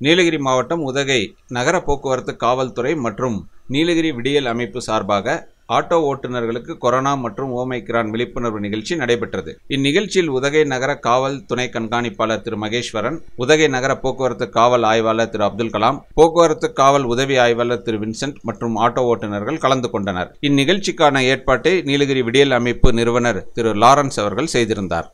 நீலகிரி மாவட்டம் உதகை நகர போக்குவரத்து காவல்துறை மற்றும் நீலகிரி விடியல் அமைப்பு சார்பாக ஆட்டோ ஓட்டுநர்களுக்கு கொரோனா மற்றும் ஓமைக்ரான் விழிப்புணர்வு நிகழ்ச்சி நடைபெற்றது இந்நிகழ்ச்சியில் உதகை நகர காவல் துணை கண்காணிப்பாளர் திரு மகேஸ்வரன் உதகை நகர போக்குவரத்து காவல் ஆய்வாளர் திரு அப்துல் கலாம் போக்குவரத்து காவல் உதவி ஆய்வாளர் திரு வின்சென்ட் மற்றும் ஆட்டோ ஓட்டுநர்கள் கலந்து கொண்டனர் இந்நிகழ்ச்சிக்கான ஏற்பாட்டை நீலகிரி விடியல் அமைப்பு நிறுவனர் திரு லாரன்ஸ் அவர்கள் செய்திருந்தார்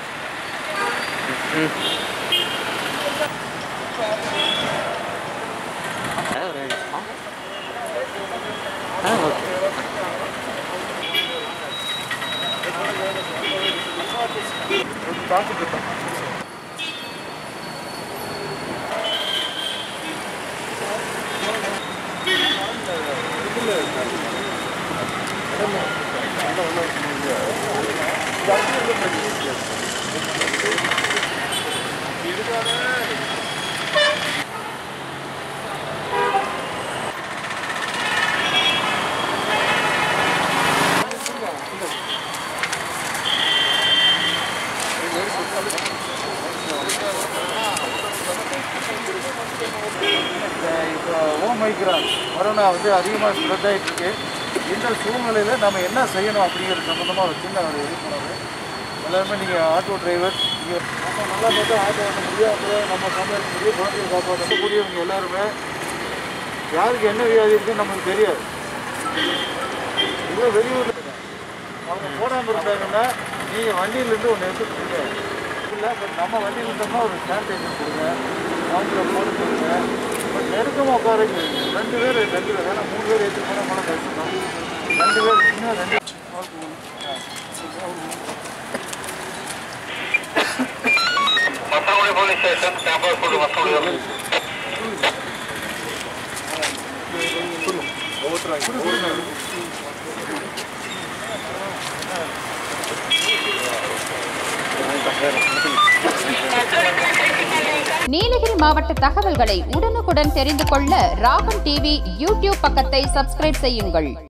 இப்போ ஓமைக்ரான் கொரோனா வந்து அதிகமாக ஸ்ப்ரெட் ஆகிட்டு இருக்கு இந்த சூழ்நிலையில் நம்ம என்ன செய்யணும் அப்படிங்கிறது சம்மந்தமாக ஒரு சின்ன ஒரு விழிப்புணர்வு எல்லாருமே நீங்கள் ஆட்டோ டிரைவர் நீங்கள் நம்ம நல்லா பார்த்தா ஆட்டோ ஓட்ட முடியும் அப்புறம் நம்ம சமையல் முடியும் குழந்தைய காப்பாற்றக்கூடியவங்க எல்லாருமே யாருக்கு என்ன வியாதி இருக்குன்னு நமக்கு தெரியாது இப்போ வெளியூரில் அவங்க போடாமல் இருந்தாங்கன்னா நீங்கள் வண்டியிலேருந்து ஒன்று எடுத்து கொடுங்க இல்லை பட் நம்ம வண்டியில் இருந்தோம்னா ஒரு சானிடைசர் கொடுங்க அவங்கள போட சொல்லுங்க பட் நெருக்கமாக உட்கார வைங்க. ரெண்டு பேர் ரெண்டு பேர் ஏன்னா மூணு பேர் எடுத்து போனால் போனால் கஷ்டம் ரெண்டு பேர் இன்னும் ரெண்டு மத்தவங்களே போலீஸ் ஸ்டேஷன் கேம்பஸ் போட்டு மத்தவங்களே நீலகிரி மாவட்ட தகவல்களை உடனுக்குடன் தெரிந்து கொள்ள ராகம் டிவி யூடியூப் பக்கத்தை சப்ஸ்கிரைப் செய்யுங்கள்